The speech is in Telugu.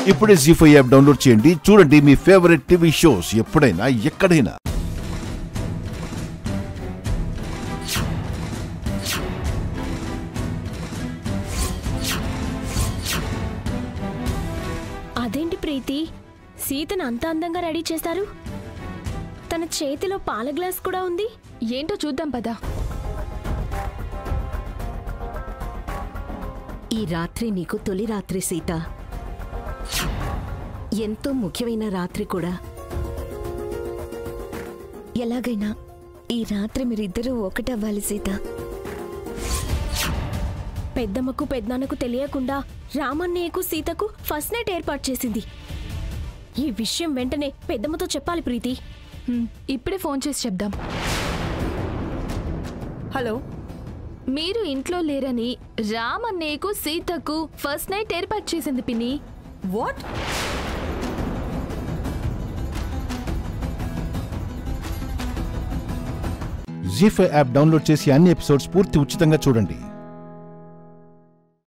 ఇప్పుడే జీ ఫైవ్ యాప్ డౌన్లోడ్ చేయండి చూడండి మీ ఫేవరెట్ టీవీ షోస్ ఎప్పుడైనా ఎక్కడైనా అదేంటి ప్రీతి సీతను అంత అందంగా రెడీ చేశారు తన చేతిలో పాల గ్లాస్ కూడా ఉంది ఏంటో చూద్దాం పదా ఈ రాత్రి నీకు తొలి రాత్రి సీత ఎంతో ముఖ్యమైన రాత్రి కూడా ఎలాగైనా ఈ రాత్రి మీరిద్దరూ ఒకటవ్వాలి సీత పెద్దమ్మకు పెద్దనాన్నకు తెలియకుండా రామన్నయ్యకు సీతకు ఫస్ట్ నైట్ ఏర్పాటు చేసింది ఈ విషయం వెంటనే పెద్దమ్మతో చెప్పాలి ప్రీతి హ్మ్, ఇప్పుడే ఫోన్ చేసి చెప్దాం హలో మీరు ఇంట్లో లేరని రామ్ అన్నయ్యకు సీతకు ఫస్ట్ నైట్ ఏర్పాటు చేసింది పిన్ని వాట్ జీ ఫైవ్ యాప్ డౌన్లోడ్ చేసి అన్ని ఎపిసోడ్స్ పూర్తి ఉచితంగా చూడండి